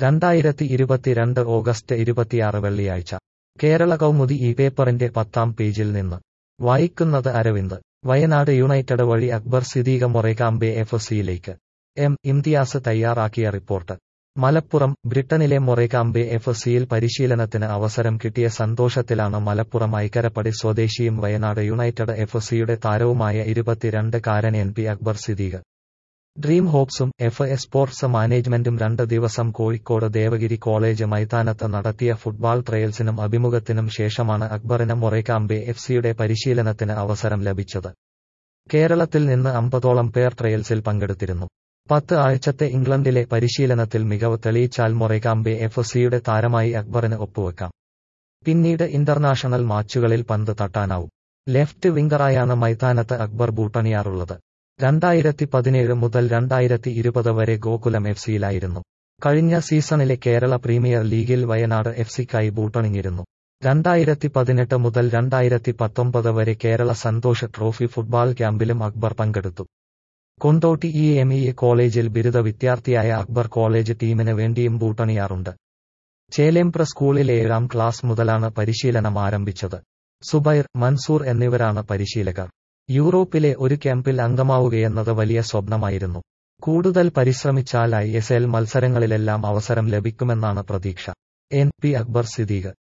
രണ്ടായിരത്തി ഇരുപത്തിരണ്ട് ഓഗസ്റ്റ് ഇരുപത്തിയാറ് വെള്ളിയാഴ്ച കേരള കൗമുദി ഈ പേപ്പറിന്റെ പത്താം പേജിൽ നിന്ന് വായിക്കുന്നത് അരവിന്ദ് വയനാട് യുണൈറ്റഡ് വഴി അക്ബർ സിദ്ദീഖ മൊറേകാംബെ എഫ് സിയിലേക്ക് എം ഇംതിയാസ് തയ്യാറാക്കിയ റിപ്പോർട്ട് മലപ്പുറം ബ്രിട്ടനിലെ മൊറേകാംബെ എഫ് സിയിൽ പരിശീലനത്തിന് അവസരം കിട്ടിയ സന്തോഷത്തിലാണ് മലപ്പുറം ഐക്കരപ്പടി സ്വദേശിയും വയനാട് യുണൈറ്റഡ് എഫ് സിയുടെ താരവുമായ ഇരുപത്തിരണ്ട് കാരൻ N P Akbar Siddique dream ഹോപ്സും എഫ് എ സ്പോർട്സ് മാനേജ്മെന്റും രണ്ട് ദിവസം കോഴിക്കോട് ദേവഗിരി കോളേജ് മൈതാനത്ത് നടത്തിയ ഫുട്ബോൾ ട്രയൽസിനും അഭിമുഖത്തിനും ശേഷമാണ് അക്ബറിന് മൊറേകാംബെ എഫ് സിയുടെ പരിശീലനത്തിന് അവസരം ലഭിച്ചത് കേരളത്തിൽ നിന്ന് അമ്പതോളം പേർ ട്രയൽസിൽ പങ്കെടുത്തിരുന്നു പത്ത് ആഴ്ചത്തെ ഇംഗ്ലണ്ടിലെ പരിശീലനത്തിൽ മികവ് തെളിയിച്ചാൽ മൊറേകാംബെ എഫ് സിയുടെ താരമായി അക്ബറിന് ഒപ്പുവെക്കാം പിന്നീട് ഇന്റർനാഷണൽ മാച്ചുകളിൽ പന്ത് തട്ടാനാവും ലെഫ്റ്റ് വിംഗറായാണ് മൈതാനത്ത് അക്ബർ ബൂട്ടണിയാറുള്ളത് രണ്ടായിരത്തി പതിനേഴ് മുതൽ രണ്ടായിരത്തി ഇരുപത് വരെ ഗോകുലം എഫ് സിയിലായിരുന്നു കഴിഞ്ഞ സീസണിലെ കേരള പ്രീമിയർ ലീഗിൽ വയനാട് എഫ് സിക്കായി ബൂട്ടണിഞ്ഞിരുന്നു രണ്ടായിരത്തി പതിനെട്ട് മുതൽ രണ്ടായിരത്തി പത്തൊമ്പത് വരെ കേരള സന്തോഷ് ട്രോഫി ഫുട്ബോൾ ക്യാമ്പിലും അക്ബർ പങ്കെടുത്തു കൊണ്ടോട്ടി ഇ എം ഇ കോളേജിൽ ബിരുദ വിദ്യാർത്ഥിയായ അക്ബർ കോളേജ് ടീമിന് വേണ്ടിയും ബൂട്ടണിയാറുണ്ട് ചേലേംപ്ര സ്കൂളിലെ ഏഴാം ക്ലാസ് മുതലാണ് പരിശീലനം ആരംഭിച്ചത് സുബൈർ മൻസൂർ എന്നിവരാണ് പരിശീലകർ യൂറോപ്പിലെ ഒരു ക്യാമ്പിൽ അംഗമാവുകയെന്നത് വലിയ സ്വപ്നമായിരുന്നു കൂടുതൽ പരിശ്രമിച്ചാൽ ഐ എസ് എൽ മത്സരങ്ങളിലെല്ലാം അവസരം ലഭിക്കുമെന്നാണ് പ്രതീക്ഷ എൻ പി അക്ബർ സിദ്ദീഖ്